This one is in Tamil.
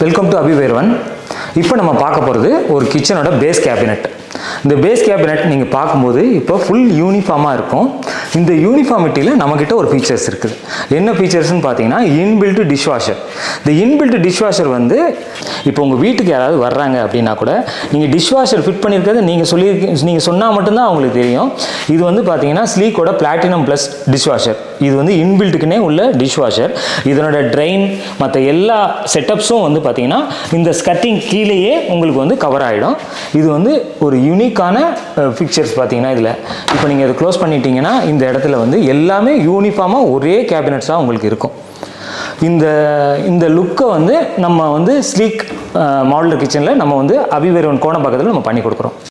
வெல்கம் டு அபிவேர்வன் இப்போ நம்ம பார்க்க போகிறது ஒரு கிச்சனோட பேஸ் கேபினெட் இந்த பேஸ் கேபினெட் நீங்கள் பார்க்கும்போது இப்போ ஃபுல் யூனிஃபார்மாக இருக்கும் இந்த யூனிஃபார்மிட்டியில் நம்மக்கிட்ட ஒரு ஃபீச்சர்ஸ் இருக்குது என்ன ஃபீச்சர்ஸ்னு பார்த்தீங்கன்னா இன்பில்ட் டிஷ்வாஷர் இந்த இன்பில்ட் டிஷ்வாஷர் வந்து இப்போ உங்கள் வீட்டுக்கு யாராவது வர்றாங்க அப்படின்னா கூட நீங்கள் டிஷ்வாஷர் ஃபிட் பண்ணியிருக்கிறது நீங்கள் சொல்லி நீங்கள் சொன்னால் மட்டும்தான் அவங்களுக்கு தெரியும் இது வந்து பார்த்தீங்கன்னா ஸ்லீக்கோட பிளாட்டினம் ப்ளஸ் டிஷ்வாஷர் இது வந்து இன்பில்ட்டுக்குனே உள்ள டிஷ்வாஷர் இதனோட ட்ரெயின் மற்ற எல்லா செட்டப்ஸும் வந்து பார்த்தீங்கன்னா இந்த ஸ்கட்டிங் கீழேயே உங்களுக்கு வந்து கவர் ஆகிடும் இது வந்து ஒரு யூனிக்கான பிக்சர்ஸ் பார்த்தீங்கன்னா இதில் இப்போ நீங்கள் இதை க்ளோஸ் பண்ணிட்டீங்கன்னா இந்த இடத்துல வந்து எல்லாமே யூனிஃபார்மாக ஒரே கேபினட்ஸாக உங்களுக்கு இருக்கும் இந்த இந்த லுக்கை வந்து நம்ம வந்து ஸ்லீக் மாடலர் கிச்சனில் நம்ம வந்து அபிவேரவன் கோண பக்கத்தில் நம்ம பண்ணி கொடுக்குறோம்